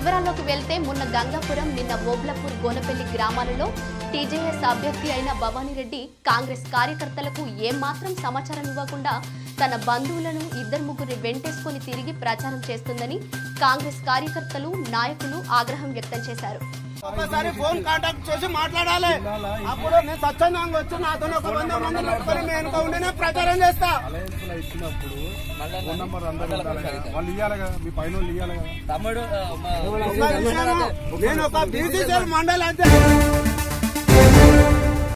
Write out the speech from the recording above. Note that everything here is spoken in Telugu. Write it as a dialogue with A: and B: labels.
A: వివరాల్లోకి వెళ్తే మొన్న గంగాపురం నిన్న ఓబ్లపూర్ గోనపల్లి గ్రామాలలో టీజేఎస్ అభ్యర్థి అయిన భవానీరెడ్డి కాంగ్రెస్ కార్యకర్తలకు ఏమాత్రం సమాచారం ఇవ్వకుండా తన బంధువులను ఇద్దరు ముగ్గురిని వెంటేసుకొని తిరిగి ప్రచారం చేస్తుందని కాంగ్రెస్ కార్యకర్తలు నాయకులు ఆగ్రహం వ్యక్తం చేశారు
B: ఒకసారి ఫోన్ కాంటాక్ట్ చేసి మాట్లాడాలి అప్పుడు నేను స్వచ్ఛందంగా వచ్చి నాతో ఒక వంద మంది పెట్టుకొని నేను వెనుక ఉండి నేను ప్రచారం చేస్తా
C: అలయన్స్ లో ఇచ్చినప్పుడు ఫోన్ నంబర్ అందరూ ఉండాలి కదా. వాళ్ళు ఇవ్వాలి కదా మీ పైన వాళ్ళు ఇవ్వాలి కదా
D: తమ్ముడు ఆ, మా-
B: ఒక విషయం, నేను ఒక బీసీసీఎల్ మండలి అధ్యక్షుడు